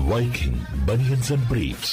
Viking Bunions and Briefs.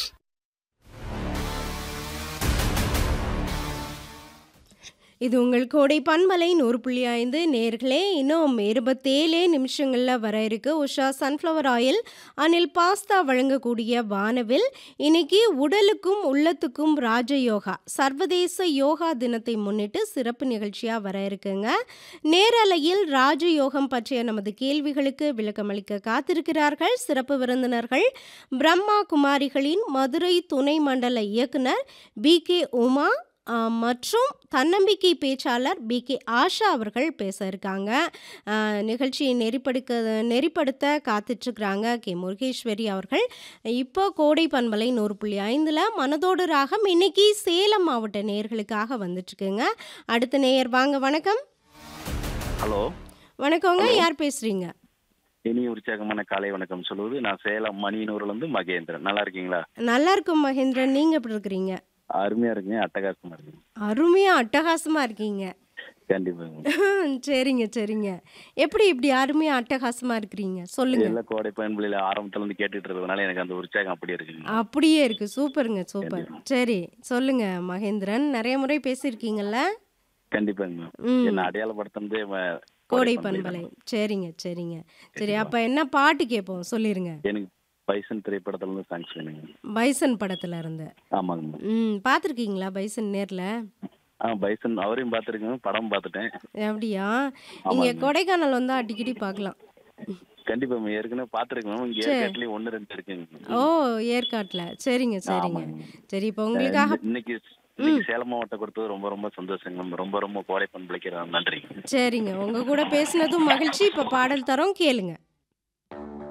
இது உங்கள் கோடை பண்பலை நூறு புள்ளி ஐந்து நேர்களே இன்னும் இருபத்தேழே நிமிஷங்களில் வர இருக்கு Usha sunflower oil Anil pasta வழங்கக்கூடிய வானவில் இன்னைக்கு உடலுக்கும் உள்ளத்துக்கும் ராஜயோகா சர்வதேச யோகா தினத்தை முன்னிட்டு சிறப்பு நிகழ்ச்சியாக வர இருக்குங்க நேரலையில் ராஜயோகம் பற்றிய நமது கேள்விகளுக்கு விளக்கமளிக்க காத்திருக்கிறார்கள் சிறப்பு விருந்தினர்கள் பிரம்மா குமாரிகளின் மதுரை துணை மண்டல இயக்குனர் பி கே உமா ஆ, மற்றும் தன்னம்பிக்கை பேச்சாளர் பி கே ஆஷா அவர்கள் பேச இருக்காங்க ஆ, நிகழ்ச்சியை நெறிப்படுக்க நெறிப்படுத்த காத்துட்ருக்குறாங்க கே முருகேஸ்வரி அவர்கள் இப்போ கோடை பண்பலை நூறு புள்ளி ஐந்தில் மனதோடு ராகம் இன்னைக்கு சேலம் மாவட்ட நேயர்களுக்காக வந்துட்டுருக்குங்க அடுத்த நேயர் வாங்க வணக்கம் ஹலோ வணக்கங்க யார் பேசுறீங்க இனிய உற்சாகமான காலை வணக்கம் சொல்லுவது நான் சேலம் மணியனூர்ல இருந்து மகேந்திரன் நல்லா இருக்கீங்களா நல்லா இருக்கும் மகேந்திரன் நீங்கள் எப்படி இருக்கிறீங்க அருமையா இருக்கீங்க அட்டகாசமா இருக்கீங்க அருமையாக அட்டகாசமாக இருக்கீங்க கண்டிப்பாங்க சரிங்க சரிங்க எப்படி இப்படி அருமையாக அட்டகாசமாக இருக்கிறீங்க சொல்லுங்க எல்லா கோடை பயன்களில ஆரம்பத்துல இருந்து கேட்டுட்டு இருந்ததுனால எனக்கு அந்த உற்சாகம் அப்படி இருக்குங்க அப்படியே இருக்கு சூப்பருங்க சூப்பர் சரி சொல்லுங்க மகேந்திரன் நிறைய முறை பேசியிருக்கீங்கல்ல கண்டிப்பாங்க ம். என்ன அடையாளப்படுத்தினதே வ- கோடை பண்பலை பண்பலை தான். சரிங்க சரிங்க சரி அப்ப என்ன பாட்டு கேட்போம் சொல்லிருங்க எனக்கு பைசன் திரைப்படத்துல இருந்து சாங்ஸ் வேணுங்க பைசன் படத்துல இருந்து ஆமாங்க ம் பார்த்துருக்கீங்களா பைசன் நேர்ல ஆ பைசன் அவரையும் பார்த்துருக்கேன் படம் பார்த்துட்டேன் அப்படியா இங்க கொடைக்கானல் வந்தா அடிக்கடி பார்க்கலாம் கண்டிப்பா மேம். ஏற்கனவே பார்த்துருக்கேன் இங்க ஏற்காட்டுலயும் ஒண்ணு ரெண்டு இருக்குங்க ஓ ஏற்காட்டுல சரிங்க சரிங்க ஆமாங்க. சரி இப்போ உங்களுக்காக இந்த- இன்னைக்கு இன்னைக்கு சேலம் மாவட்டம் கொடுத்தது ரொம்ப ரொம்ப சந்தோஷங்க ரொம்ப ரொம்ப கோடை பண்பளிக்கிறேன் நன்றிங்க சரிங்க உங்க கூட பேசினதும் மகிழ்ச்சி இப்ப பாடல் தரோம் கேளுங்க